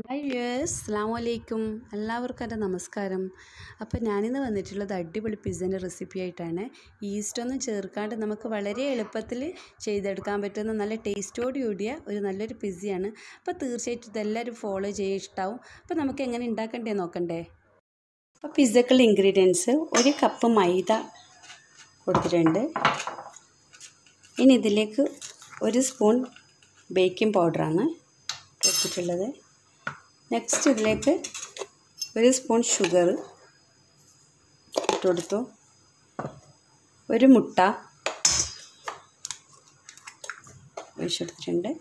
hi yours അസ്സാം വലൈക്കും എല്ലാവർക്കും എൻ്റെ നമസ്കാരം അപ്പോൾ ഞാനിന്ന് വന്നിട്ടുള്ളത് അടിപൊളി പിസ്സേൻ്റെ റെസിപ്പി ആയിട്ടാണ് ഈസ്റ്റൊന്നും ചേർക്കാണ്ട് നമുക്ക് വളരെ എളുപ്പത്തിൽ ചെയ്തെടുക്കാൻ പറ്റുന്ന നല്ല ടേസ്റ്റോട് കൂടിയ ഒരു നല്ലൊരു പിസ്സയാണ് അപ്പോൾ തീർച്ചയായിട്ടും ഇതെല്ലാവരും ഫോളോ ചെയ്യുക ഇഷ്ടമാവും അപ്പോൾ നമുക്ക് എങ്ങനെ ഉണ്ടാക്കണ്ടേ നോക്കണ്ടേ അപ്പോൾ പിസ്സക്കുള്ള ഇൻഗ്രീഡിയൻസ് ഒരു കപ്പ് മൈദ കൊടുത്തിട്ടുണ്ട് ഇനി ഇതിലേക്ക് ഒരു സ്പൂൺ ബേക്കിംഗ് പൗഡറാണ് കൊടുത്തിട്ടുള്ളത് നെക്സ്റ്റ് ഇതിലേക്ക് ഒരു സ്പൂൺ ഷുഗർ ഇട്ട് കൊടുത്തു ഒരു മുട്ട ഒഴിച്ചെടുത്തിട്ടുണ്ട്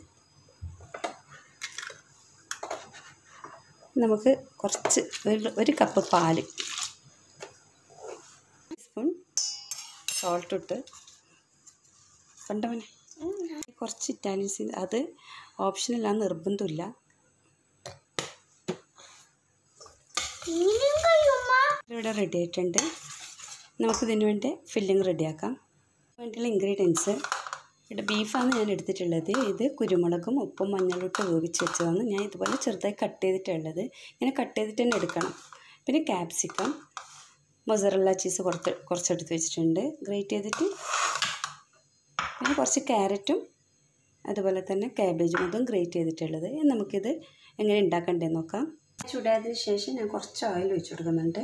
നമുക്ക് കുറച്ച് ഒരു ഒരു കപ്പ് പാല് സ്പൂൺ സോൾട്ട് ഇട്ട് കണ്ടവനെ കുറച്ച് ഇറ്റാലിയൻ സീ അത് ഓപ്ഷനില്ല നിർബന്ധമില്ല ഇവിടെ റെഡി ആയിട്ടുണ്ട് നമുക്കിതിന് വേണ്ടി ഫില്ലിങ് റെഡിയാക്കാം വേണ്ടിയുള്ള ഇൻഗ്രീഡിയൻസ് ഇവിടെ ബീഫാണ് ഞാൻ എടുത്തിട്ടുള്ളത് ഇത് കുരുമുളകും ഉപ്പും മഞ്ഞളും ഇട്ട് വേവിച്ച് വെച്ചതാണ് ഞാൻ ഇതുപോലെ ചെറുതായി കട്ട് ചെയ്തിട്ടുള്ളത് ഇങ്ങനെ കട്ട് ചെയ്തിട്ട് തന്നെ എടുക്കണം പിന്നെ ക്യാപ്സിക്കം മൊസറല്ല ചീസ് കുറച്ച് കുറച്ചെടുത്ത് വെച്ചിട്ടുണ്ട് ഗ്രേറ്റ് ചെയ്തിട്ട് പിന്നെ കുറച്ച് ക്യാരറ്റും അതുപോലെ തന്നെ ക്യാബേജും അതും ഗ്രേറ്റ് ചെയ്തിട്ടുള്ളത് നമുക്കിത് എങ്ങനെ ഉണ്ടാക്കണ്ടേ നോക്കാം ചൂടായതിന് ശേഷം ഞാൻ കുറച്ച് ഓയിൽ ഒഴിച്ചു കൊടുക്കുന്നുണ്ട്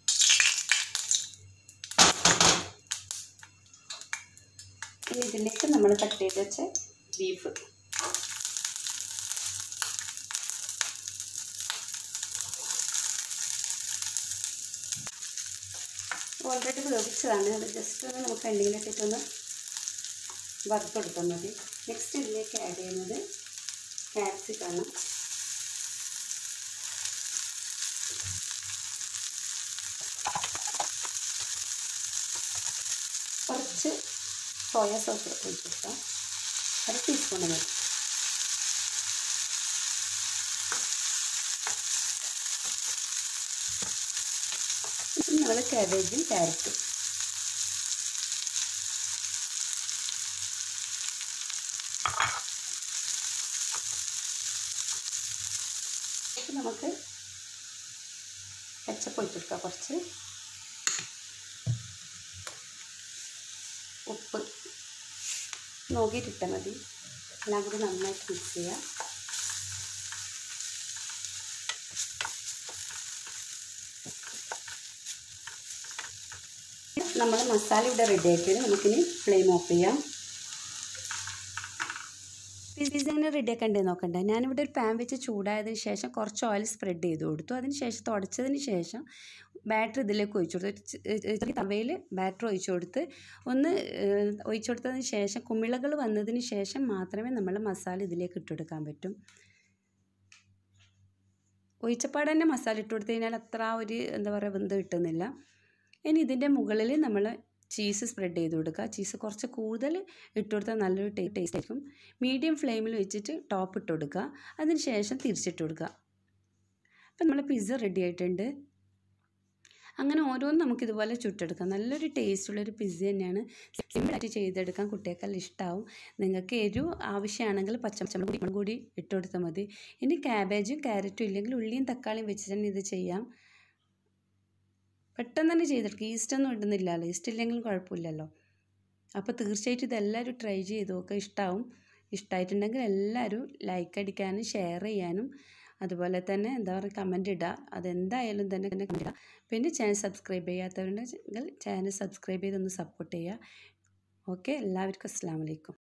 ഇനി ഇതിലേക്ക് നമ്മൾ കട്ട് ചെയ്ത് വെച്ച ബീഫ് ഓൾറെഡി വേവിച്ചതാണ് അത് ജസ്റ്റ് ഒന്ന് നമുക്ക് എണ്ണയിലൊക്കെ ഇട്ടൊന്ന് വറുത്തെടുത്താൽ മതി നെക്സ്റ്റ് ഇതിലേക്ക് ആഡ് ചെയ്യുന്നത് ക്യാപ്സിക്കാണ് കുറച്ച് സോയ സോസ് ഒഴിച്ച് കൊടുക്കാം അര ടീസ്പൂൺ മതി നമ്മൾ കാബേജും ക്യാരറ്റും നമുക്ക് കച്ചപ്പ് ഒഴിച്ചെടുക്കാം കുറച്ച് ഉപ്പ് നോക്കിയിട്ടിട്ടാൽ മതി എല്ലാം കൂടി നന്നായിട്ട് മിക്സ് ചെയ്യാം നമ്മൾ മസാല ഇവിടെ റെഡി ആക്കിയത് നമുക്കിനി ഫ്ലെയിം ഓഫ് ചെയ്യാം പിസ്സ ഇങ്ങനെ റെഡിയാക്കണ്ടേ നോക്കണ്ടേ ഞാനിവിടെ ഒരു പാൻ വെച്ച് ചൂടായതിന് ശേഷം കുറച്ച് ഓയിൽ സ്പ്രെഡ് ചെയ്ത് കൊടുത്തു അതിന് ശേഷം തുടച്ചതിന് ശേഷം ബാറ്റർ ഇതിലേക്ക് ഒഴിച്ചു കൊടുത്തു തവയിൽ ബാറ്റർ ഒഴിച്ചു കൊടുത്ത് ഒന്ന് ഒഴിച്ചു കൊടുത്തതിന് ശേഷം കുമിളകൾ വന്നതിന് ശേഷം മാത്രമേ നമ്മൾ മസാല ഇതിലേക്ക് ഇട്ടെടുക്കാൻ പറ്റും ഒഴിച്ചപ്പാട് തന്നെ മസാല ഇട്ട് കൊടുത്തു കഴിഞ്ഞാൽ അത്ര ഒരു എന്താ പറയുക വെന്ത് കിട്ടുന്നില്ല ഇനി ഇതിൻ്റെ മുകളിൽ നമ്മൾ ചീസ് സ്പ്രെഡ് ചെയ്ത് കൊടുക്കുക ചീസ് കുറച്ച് കൂടുതൽ ഇട്ട് കൊടുത്താൽ നല്ലൊരു ടേസ്റ്റ് ആയിരിക്കും മീഡിയം ഫ്ലെയിമിൽ വെച്ചിട്ട് ടോപ്പ് ഇട്ട് കൊടുക്കുക അതിന് ശേഷം തിരിച്ചിട്ട് കൊടുക്കുക അപ്പം നമ്മൾ പിസ്സ റെഡി ആയിട്ടുണ്ട് അങ്ങനെ ഓരോന്നും നമുക്കിതുപോലെ ചുട്ടെടുക്കാം നല്ലൊരു ടേസ്റ്റുള്ളൊരു പിസ്സ തന്നെയാണ് സിമ്പിളായിട്ട് ചെയ്തെടുക്കാൻ കുട്ടികൾക്കെല്ലാം ഇഷ്ടമാവും നിങ്ങൾക്ക് എരിവ് ആവശ്യമാണെങ്കിൽ പച്ചമുളക് കൂടി ഇട്ട് കൊടുത്താൽ മതി ഇനി ക്യാബേജും ക്യാരറ്റും ഇല്ലെങ്കിൽ ഉള്ളിയും തക്കാളിയും വെച്ച് തന്നെ ഇത് ചെയ്യാം പെട്ടെന്ന് തന്നെ ചെയ്തെടുക്കുക ഈസ്റ്റൊന്നും ഇടുന്നില്ലല്ലോ ഈസ്റ്റ് ഇല്ലെങ്കിലും കുഴപ്പമില്ലല്ലോ അപ്പോൾ തീർച്ചയായിട്ടും ഇതെല്ലാവരും ട്രൈ ചെയ്ത് നോക്കുക ഇഷ്ടമാവും ഇഷ്ടമായിട്ടുണ്ടെങ്കിൽ എല്ലാവരും ലൈക്ക് അടിക്കാനും ഷെയർ ചെയ്യാനും അതുപോലെ തന്നെ എന്താ പറയുക കമൻറ്റ് ഇടുക അതെന്തായാലും തന്നെ തന്നെ കമൻറ്റ് ഇടുക പിന്നെ ചാനൽ സബ്സ്ക്രൈബ് ചെയ്യാത്തവരുണ്ടെങ്കിൽ ചാനൽ സബ്സ്ക്രൈബ് ചെയ്തൊന്ന് സപ്പോർട്ട് ചെയ്യുക ഓക്കെ എല്ലാവർക്കും അസ്സാം വലൈക്കും